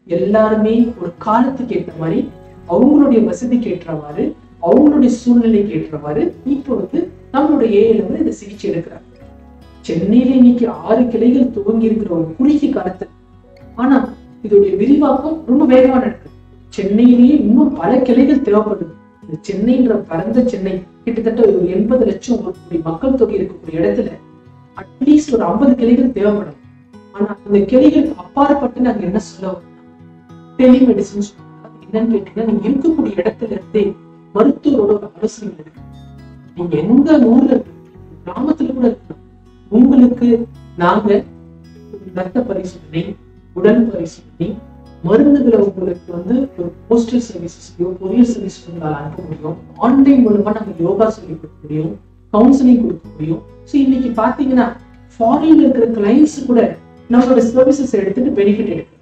எல்லாருமே ஒரு காலத்துக்கு ஏற்ற மாதிரி அவங்களுடைய வசதிக்கு ஏற்றவாறு அவங்களுடைய சூழ்நிலைக்கு ஏற்றவாறு இப்போ வந்து நம்மளுடைய ஏஎல்எம்ல இந்த சிகிச்சை எடுக்கிறாங்க சென்னையில இன்னைக்கு ஆறு கிளைகள் துவங்கி இருக்கிற ஒரு குறுகிய காலத்துல ஆனா இதோடைய விரிவாக்கம் ரொம்ப வேகமா நடக்குது சென்னையிலேயே இன்னும் பல கிளைகள் தேவைப்படுது இந்த சென்னைன்ற பரந்த சென்னை கிட்டத்தட்ட ஒரு எண்பது லட்சம் ஒரு கோடி மக்கள் தொகை இருக்கக்கூடிய இடத்துல அட்லீஸ்ட் ஒரு ஐம்பது கிளைகள் தேவைப்படும் ஆனா அந்த கிளைகளுக்கு அப்பாற்பட்டு நாங்க என்ன சொல்ல வரோம்னா டெலிமெடிசின் என்னன்னு கேட்டீங்கன்னா நீங்க இருக்கக்கூடிய இடத்துல இருந்தே மருத்துவரோட ஒரு ஆலோசனை இருக்கு நீங்க எந்த ஊர்ல இருக்கீங்க, கிராமத்துல கூட இருக்கலாம் உங்களுக்கு நாங்க ரத்த பரிசோதனை உடல் பரிசோதனை மருந்துகளை உங்களுக்கு வந்து ஒரு போஸ்டல் சர்வீசஸ்லயோ கொரியர் சர்வீஸ் உங்களால் அனுப்ப முடியும் ஆன்லைன் மூலமா நாங்க யோகா சொல்லி கொடுக்க முடியும் கவுன்சிலிங் கொடுக்க முடியும் ஸோ இன்னைக்கு பாத்தீங்கன்னா ஃபாரின்ல இருக்கிற கிளைண்ட்ஸ் கூட நம்மளோட சர்வீசஸ் எடுத்துட்டு பெனிஃபிட் எடுக்கிறாங்க